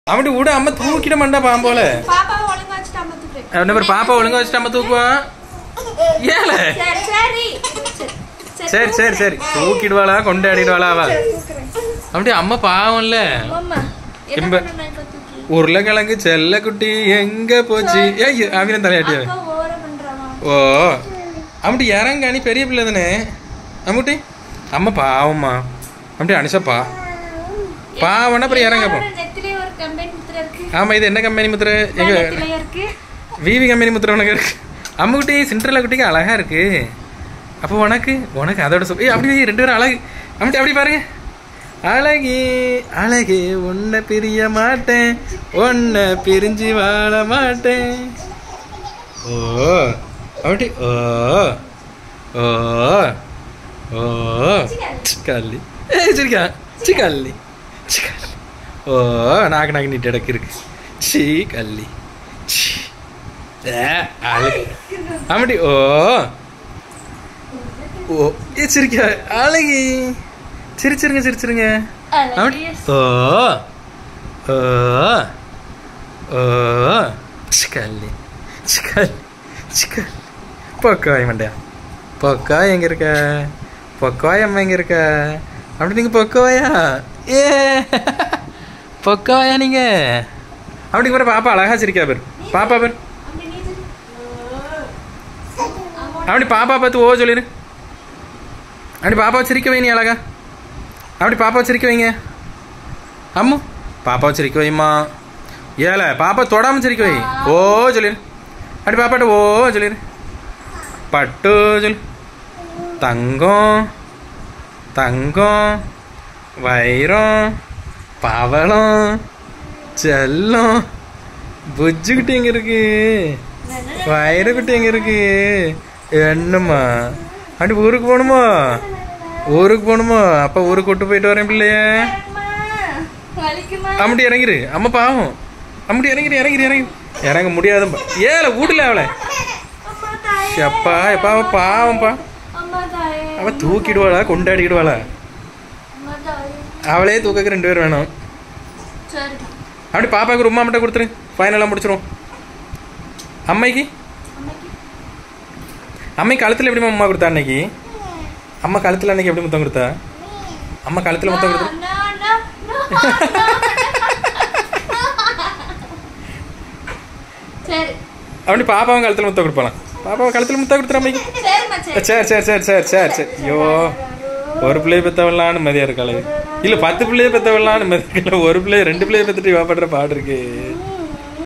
அவன்ட்டு விட அம்மா தூக்கிட மாட்டா பாம்போல பாப்பாவை ஒழுங்கா வச்சுட்டு அம்மா தூக்குறேன் அவன் ஒரு பாப்பா ஒழுங்கா வச்சுட்டு அம்மா தூக்குவான் ஏல சரி சரி சரி சரி சரி தூக்கிடுவாளா கொண்டாடிடுவாளா அவ அப்படியே அம்மா பாவம்ல அம்மா என்ன எம்ப- பண்ணணும் இப்ப தூக்கி உருளைக்கிழங்கு செல்ல குட்டி எங்க போச்சு ஏய் அவன் தலையாட்டிய அக்கா ஓரம் பண்றாமா ஓ அப்படி இறங்க நீ பெரிய பிள்ளை தானே அம்முட்டி அம்மா பாவம்மா அப்படி அனுஷப்பா பாவம்னா அப்புறம் இறங்கப்பா என்னோட நெத்திலே ஒரு கம்பெனி முத்திரை இருக்கு ஆமா இது என்ன கம்பெனி முத்திரை எங்க நெத்திலே இருக்கு விவி கம்பெனி முத்திரை உனக்கு இருக்கு அம்முக்குட்டி சிண்ட்ரலா குட்டிக்கு அழகா இருக்கு அப்போ உனக்கு உனக்கு அதோட சொல் ஏய் அப்படி ரெண்டு பேரும் அழகு அப்படி அப்படி பாருங்க அழகி அழகே உன்னை பிரிய மாட்டேன் உன்னை பிரிஞ்சு வாழ மாட்டேன் ஓ அப்படி ஓ ஓ ஓ சிக்கல்லி ஏ சிரிக்கா சிக்கல்லி சிக்கல்லி ஓ நாக்கு நாக்கு நீட்டு இடக்கு இருக்கு சீ கல்லி சீ. ஏ, அழகு அப்படி ஓ ஓ ஏ சிரிக்க அழகி சிரிச்சிருங்க சிரிச்சிருங்க அப்படி ஓ ஓ ஓ சிக்கல்லி சிக்கல் சிக்கல் பொக்காய் மண்டையா பொக்காய் எங்க இருக்க பொக்காய் அம்மா எங்க இருக்க அப்படி நீங்க பொக்கவாயா ஏ பொக்காயா நீங்க அப்படி பாரு பாப்பா அழகா சிரிக்கா பேர் பாப்பா பேர் அப்படி நீ சொல்லு. அப்படி பாப்பா பார்த்து ஓ சொல்லிடு அப்படி பாப்பாவை சிரிக்க வை நீ அழகா அப்படி பாப்பாவை சிரிக்க வைங்க அம்மு பாப்பாவை சிரிக்க வைம்மா ஏல பாப்பா தொடாம சிரிக்க வை ஓ சொல்லிடு அப்படி பாப்பாட்ட ஓ சொல்லிடு பட்டு சொல்லு தங்கம் தங்கம் வைரம் பவளம் செல்லம் புஜ்ஜுக்கிட்ட எங்க இருக்கு வயிறுக்குட்டி எங்க இருக்கு என்னம்மா அப்படி ஊருக்கு போகணுமா ஊருக்கு போகணுமா அப்ப ஊருக்கு கூட்டு போயிட்டு வரேன் பிள்ளைய அம்மா, வலிக்குமா அம்மட்டி இறங்கிரு அம்மா பாவம் அம்மட்டி இறங்கிரு இறங்கிரு இறங்கி இறங்க முடியாதும்பா ஏல வீட்டுல அவளை அம்மா தாயே எப்பா எப்பா அவ பாவம்பா அம்மா தாயே அவ தூக்கிடுவாளா கொண்டாடிடுவாளா அம்மா தாயே அவளே தூக்கக்கு ரெண்டு பேர் வேணும் சரி அப்படி பாப்பாக்கு ஒரு உமா மட்டும் கொடுத்துரு ஃபைனலாக முடிச்சிரும் அம்மைக்கு அம்மைக்கு அம்மை கழுத்தில் எப்படி அம்மா கொடுத்தா அன்னைக்கு அம்மா கழுத்தில் அன்னைக்கு எப்படி முத்தம் கொடுத்தா அம்மா கழுத்தில் முத்தம் கொடுத்தா No, no, no, no. சரி அப்படி பாப்பாவும் கழுத்தில் முத்தம் கொடுப்பாளாம் பாப்பாவை கழுத்தில் முத்தம் கொடுத்துரு அம்மைக்கு சரிம்மா சரி சரி சரி சரி சரி சரி சரி ஐயோ ஒரு பிள்ளைய பெத்தவளான்னு மதியா இருக்காளே இல்ல பத்து பிள்ளைய பெத்தவளான்னு மதியா ஒரு பிள்ளைய ரெண்டு பிள்ளைய பெத்துட்டு இவா படுற பாடு இருக்கு